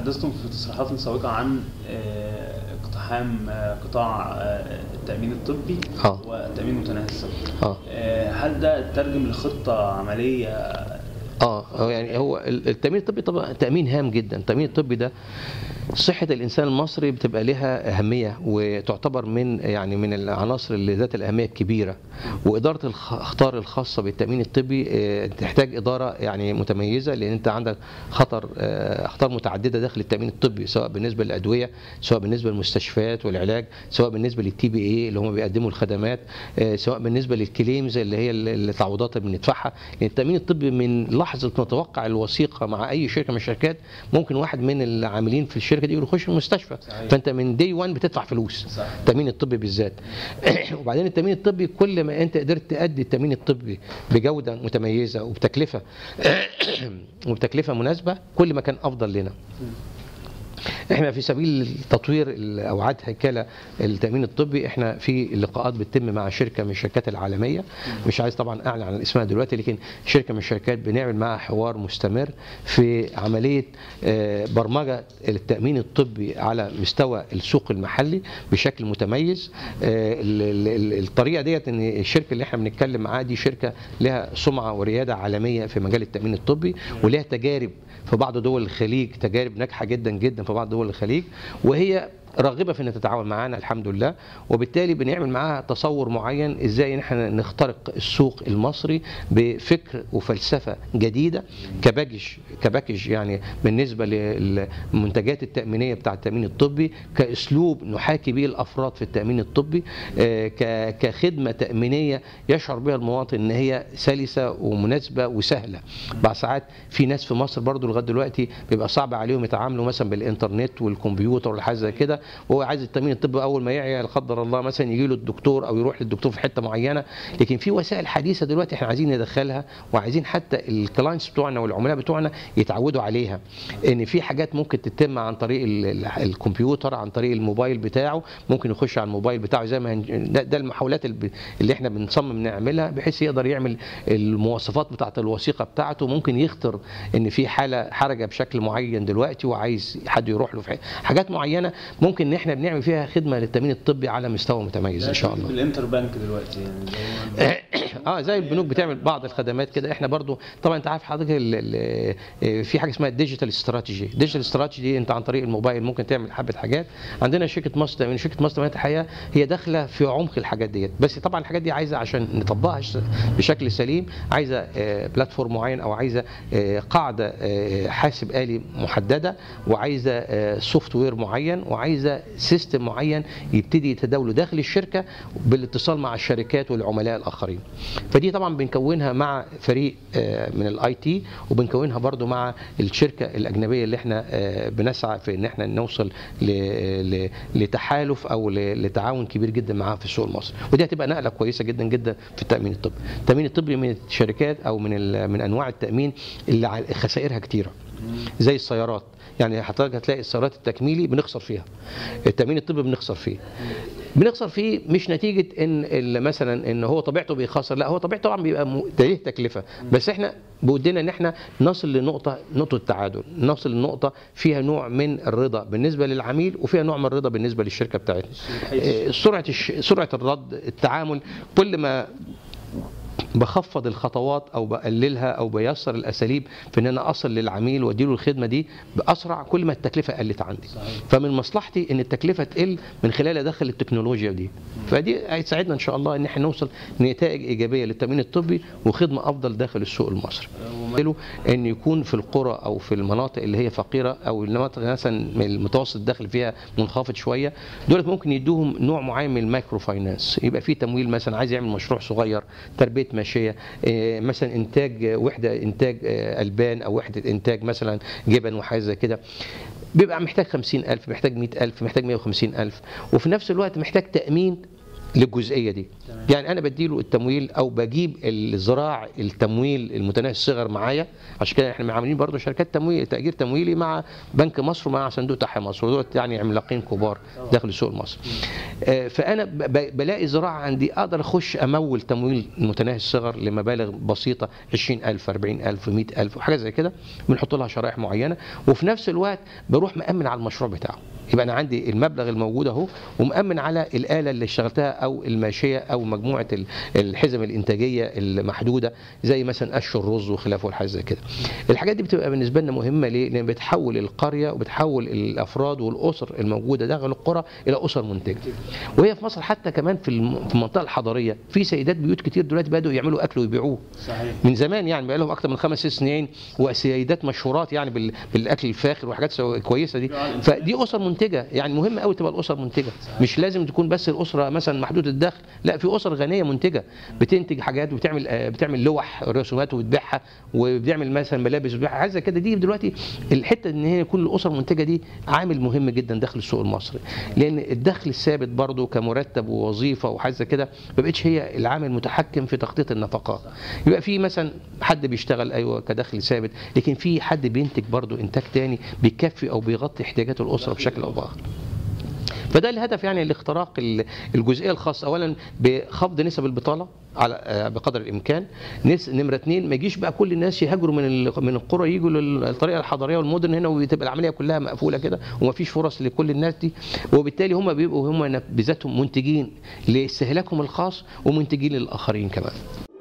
تحدثتم في تصريحات سابقة عن آه، اقتحام آه، قطاع آه، التأمين الطبي آه. والتأمين المتناهي الصغر اه آه، هل ده ترجم لخطة عملية اه هو يعني هو ال- التامين الطبي طبعا تامين هام جدا التامين الطبي ده صحه الانسان المصري بتبقى لها اهميه وتعتبر من يعني من العناصر اللي ذات الاهميه الكبيره واداره الاخطار الخاصه بالتامين الطبي آه، تحتاج اداره يعني متميزه لان انت عندك خطر آه، اخطار متعدده داخل التامين الطبي سواء بالنسبه للادويه سواء بالنسبه للمستشفيات والعلاج سواء بالنسبه للتي بي اي اللي هم بيقدموا الخدمات آه، سواء بالنسبه للكليمز اللي هي ال- التعويضات اللي بندفعها لان التامين الطبي من لحظه ما توقع الوثيقه مع اي شركه من الشركات ممكن واحد من العاملين في الشركه دي يقول يخش المستشفى صحيح. فانت من دي 1 بتدفع فلوس صح. التامين الطبي بالذات وبعدين التامين الطبي كل ما انت قدرت تأدي التامين الطبي بجوده متميزه وبتكلفه وبتكلفه مناسبه كل ما كان افضل لنا احنا في سبيل تطوير ال- او عاد هيكله التامين الطبي احنا في لقاءات بتتم مع شركه من الشركات العالميه مش عايز طبعا اعلن عن اسمها دلوقتي لكن شركه من الشركات بنعمل معها حوار مستمر في عمليه آه، برمجه التامين الطبي على مستوى السوق المحلي بشكل متميز آه، ال- ال- ال- الطريقه ديت ان الشركه اللي احنا بنتكلم معاها دي شركه لها سمعه ورياده عالميه في مجال التامين الطبي ولها تجارب في بعض دول الخليج تجارب ناجحه جدا جدا في بعض دول الخليج وهي راغبه في انها تتعاون معانا الحمد لله وبالتالي بنعمل معاها تصور معين ازاي ان احنا نخترق السوق المصري بفكر وفلسفه جديده كباكج كباكج يعني بالنسبه للمنتجات التامينيه بتاع التامين الطبي كاسلوب نحاكي به الافراد في التامين الطبي آه، ك- كخدمه تامينيه يشعر بها المواطن ان هي سلسه ومناسبه وسهله بعض ساعات في ناس في مصر برضو لغايه دلوقتي بيبقى صعب عليهم يتعاملوا مثلا بالانترنت والكمبيوتر ولا حاجه زي كده وهو عايز التامين الطبي اول ما يعيا لا قدر الله مثلا يجي له الدكتور او يروح للدكتور في حته معينه لكن في وسائل حديثه دلوقتي احنا عايزين ندخلها وعايزين حتى الكلاينتس بتوعنا والعملاء بتوعنا يتعودوا عليها ان في حاجات ممكن تتم عن طريق ال- ال- الكمبيوتر عن طريق الموبايل بتاعه ممكن يخش على الموبايل بتاعه زي ما هن- ده, ده المحاولات اللي ب- اللي احنا بنصمم نعملها بحيث يقدر يعمل المواصفات بتاعه الوثيقه بتاعته ممكن يخطر ان في حاله حرجه بشكل معين دلوقتي وعايز حد يروح له في ح- حاجات معينه ممكن ان احنا بنعمل فيها خدمه للتامين الطبي على مستوى متميز ان شاء الله بالانتر بانك دلوقتي يعني زي ما اه زي البنوك بتعمل بعض الخدمات كده احنا برضو طبعا انت عارف حضرتك ال- ال- آه، في حاجه اسمها الديجيتال استراتيجي الديجيتال استراتيجي انت عن طريق الموبايل ممكن تعمل حبه حاجات عندنا شركه مصر تامين شركه مصر تامين الحياه هي داخله في عمق الحاجات ديت بس طبعا الحاجات دي عايزه عشان نطبقها ش- بشكل سليم عايزه آه، بلاتفورم معين او عايزه آه، قاعده آه، حاسب آلي محدده وعايزه سوفت وير معين وعايزه سيستم معين يبتدي يتداوله داخل الشركه بالاتصال مع الشركات والعملاء الاخرين فدي طبعا بنكونها مع فريق آه، من الاي تي وبنكونها برضو مع الشركه الاجنبيه اللي احنا آه، بنسعى في ان احنا نوصل ل- ل- لتحالف او ل- لتعاون كبير جدا معاها في السوق المصري ودي هتبقى نقله كويسه جدا جدا في التامين الطبي التامين الطبي من الشركات او من ال- من انواع التامين اللي ع- خسائرها كتيره زي السيارات يعني حضرتك هتلاقي السيارات التكميلي بنخسر فيها التامين الطبي بنخسر فيه بنخسر فيه مش نتيجه ان ال- مثلا ان هو طبيعته بيخسر لا هو طبيعته طبعا بيبقى م- ليه تكلفه بس احنا بودنا ان احنا نصل لنقطه نقطه تعادل نصل لنقطه فيها نوع من الرضا بالنسبه للعميل وفيها نوع من الرضا بالنسبه للشركه بتاعتنا آه، سرعه الش... سرعه الرد التعامل كل ما بخفض الخطوات او بقللها او بيسر الاساليب في ان انا اصل للعميل واديله الخدمه دي باسرع كل ما التكلفه قلت عندي صحيح. فمن مصلحتي ان التكلفه تقل من خلال ادخل التكنولوجيا دي فدي هيساعدنا ان شاء الله ان احنا نوصل لنتائج ايجابيه للتامين الطبي وخدمه افضل داخل السوق المصري له ان يكون في القرى او في المناطق اللي هي فقيره او المناطق مثلا من المتوسط الدخل فيها منخفض شويه دول ممكن يدوهم نوع معين من المايكرو فاينانس يبقى في تمويل مثلا عايز يعمل مشروع صغير تربيه ماشيه إيه، مثلا انتاج آه، وحده انتاج آه، البان او وحده انتاج مثلا جبن وحاجه زي كده بيبقى محتاج 50000 محتاج 100000 محتاج 150000 وفي نفس الوقت محتاج تامين للجزئيه دي تمام. يعني انا بديله التمويل او بجيب الزراع التمويل المتناهي الصغر معايا عشان كده احنا عاملين برضو شركات تمويل تاجير تمويلي مع بنك مصر ومع صندوق تحيا مصر ودول يعني عملاقين كبار طبعا. داخل السوق المصري آه، فانا ب- ب- بلاقي زراعه عندي اقدر اخش امول تمويل متناهي الصغر لمبالغ بسيطه 20000 40000 100000 وحاجه زي كده بنحط لها شرائح معينه وفي نفس الوقت بروح مامن على المشروع بتاعه يبقى انا عندي المبلغ الموجود اهو ومامن على الاله اللي اشتغلتها او الماشيه او مجموعه ال- الحزم الانتاجيه المحدوده زي مثلا قش الرز وخلافه والحاجات زي كده الحاجات دي بتبقى بالنسبه لنا مهمه ليه لان بتحول القريه وبتحول الافراد والاسر الموجوده داخل القرى الى اسر منتجه وهي في مصر حتى كمان في الم- في المنطقه الحضريه في سيدات بيوت كتير دلوقتي بدأوا يعملوا اكل ويبيعوه صحيح من زمان يعني بقى لهم اكتر من خمس ست سنين وسيدات مشهورات يعني بال- بالاكل الفاخر وحاجات سو- كويسه دي فدي اسر منتجه يعني مهم قوي تبقى الاسر منتجه مش لازم تكون بس الاسره مثلا محدوده الدخل لا في اسر غنيه منتجه بتنتج حاجات وبتعمل آه، بتعمل لوح رسومات وبتبيعها وبتعمل مثلا ملابس وبتبيعها حاجه زي كده دي دلوقتي الحته ان هي يكون الاسر منتجه دي عامل مهم جدا داخل السوق المصري لان الدخل الثابت برضه كمرتب ووظيفه وحاجه زي كده ما بقتش هي العامل المتحكم في تخطيط النفقات يبقى في مثلا حد بيشتغل ايوه كدخل ثابت لكن في حد بينتج برضه انتاج تاني بيكفي او بيغطي احتياجات الاسره بشكل او باخر فده الهدف يعني الاختراق ال- الجزئيه الخاصه اولا بخفض نسب البطاله على آه، بقدر الامكان نس نمره اثنين ما يجيش بقى كل الناس يهاجروا من ال- من القرى يجوا للطريقه الحضاريه والمدن هنا وتبقى العمليه كلها مقفوله كده ومفيش فرص لكل الناس دي وبالتالي هم بيبقوا هم بذاتهم منتجين لاستهلاكهم الخاص ومنتجين للاخرين كمان